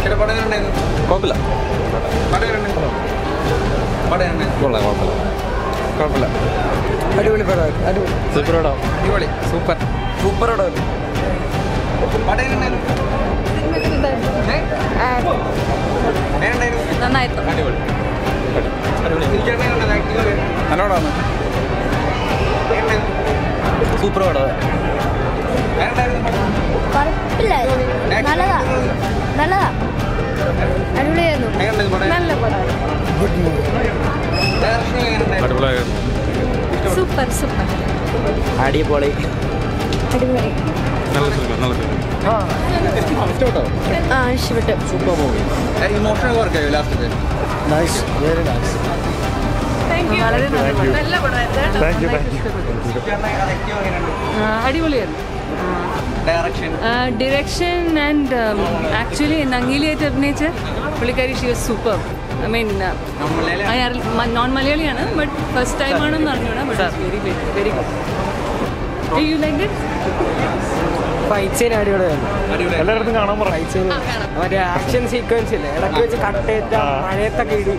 ചേട്ടാ പടം എങ്ങനെയുണ്ടായിരുന്നു കുഴപ്പമില്ല പടം എങ്ങനെയുണ്ടായിരുന്നു പടം എങ്ങനെയുണ്ടായിരുന്നു കൊള്ളാം കുഴപ്പമില്ല കുഴപ്പമില്ല അടിപൊളി പടമായിരുന്നു അടിപൊളി സൂപ്പർ പടം അടിപൊളി സൂപ്പർ സൂപ്പർ പടമായിരുന്നു പടം എങ്ങനെയുണ്ടായിരുന്നു ഏ? എങ്ങനെയുണ്ടായിരുന്നു നന്നായിരുന്നു അടിപൊളി ചേട്ടൻ എങ്ങനെയുണ്ടായിരുന്നു ആക്ടിങ് നല്ലോണമാണ് എങ്ങനെയുണ്ടായിരുന്നു സൂപ്പർ പടം എങ്ങനെയുണ്ടായിരുന്നു പടം? കുഴപ്പമില്ലായിരുന്നു നല്ലതാ നല്ലതാ അടിപൊളിയായിരുന്നു എങ്ങനെയുണ്ടായിരുന്നു പടം നല്ല പടം ഡയറക്ഷൻ എങ്ങനെയുണ്ടായിരുന്നു അടിപൊളിയായിരുന്നു സൂപ്പർ സൂപ്പർ അടിപൊളി അടിപൊളി നല്ല സിനിമ നല്ല സിനിമ ഇഷ്ടപ്പെട്ടോ ആ ഇഷ്ടപ്പെട്ടു സൂപ്പർ മൂവി ഇമോഷണൽ വർക്ക് ആയോ ലാസ്റ്റ് നൈസ് വെരി നൈസ് വളരെ നല്ല പടം. നല്ല പടമായിരുന്നു താങ്ക് യു താങ്ക് യു അടിപൊളിയായിരുന്നു ഡയറക്ഷൻ ഡിറക്ഷൻ ആൻഡ് ആക്ച്വലി നങ്ങീലിയായിട്ട് അഭിനയിച്ച പുള്ളിക്കാരി she was super I mean non മലയാളിയാണ് ബട്ട് ഫസ്റ്റ് ടൈം ആണെന്ന് അറിഞ്ഞൂടാ but very very good you like it fight scene അടിപൊളിയായിരുന്നു എല്ലായിടത്തും കാണാൻ പറ ഫൈറ്റ് സീൻ മറ്റേ ആക്ഷൻ സീക്വൻസ് ഇല്ലേ ഇടയ്ക്ക് വെച്ച് കട്ടേറ്റ ആ. മഴയത്തൊക്കെ ഇടി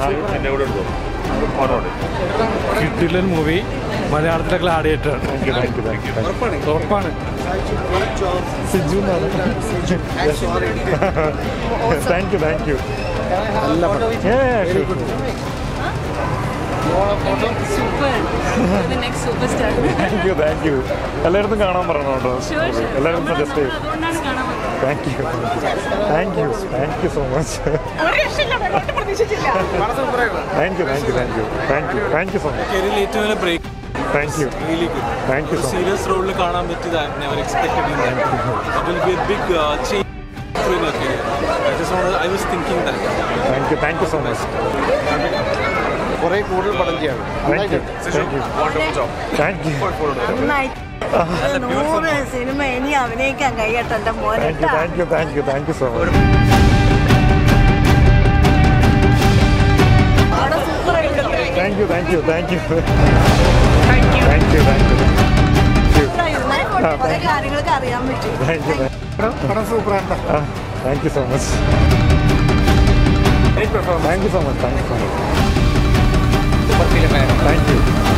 കിട്ടില്ലൻ മൂവി മലയാളത്തിലെ gladiator thank you thank you thank you ഉറപ്പാണ് സിജു എന്നാണ് താങ്ക് യു താങ്ക് യു നല്ല super next super star thank you thank you എല്ലായിടത്തും കാണാൻ പറഞ്ഞു കേട്ടോ എല്ലാവരും സജസ്റ്റ് ചെയ്യും അതുകൊണ്ടാണ് കാണാൻ പറ്റുന്നത് thank you thank you thank you so much thank you thank you thank you thank you thank you so much കരിയറിൽ ഏറ്റവും നല്ല break thank you thank you so much serious റോളിൽ കാണാൻ പറ്റിയത് never expected in that it will be A big change through your career I just want I was thinking that thank you thank you so much കുറെ കൂടുതൽ പടം ചെയ്യാണ് thank you thank you thank you നൂറ് cinema ഇനി അഭിനയിക്കാൻ കഴിയട്ടെ എന്റെ മോനെ thank you thank you thank you thank you so much thank you thank you thank you thank you thank you കുറെ കാര്യങ്ങളൊക്കെ അറിയാൻ പറ്റും താങ്ക് യു പടം സൂപ്പറാണ് thank you so much thank you so much thank you so much super film ആയിരുന്നു thank you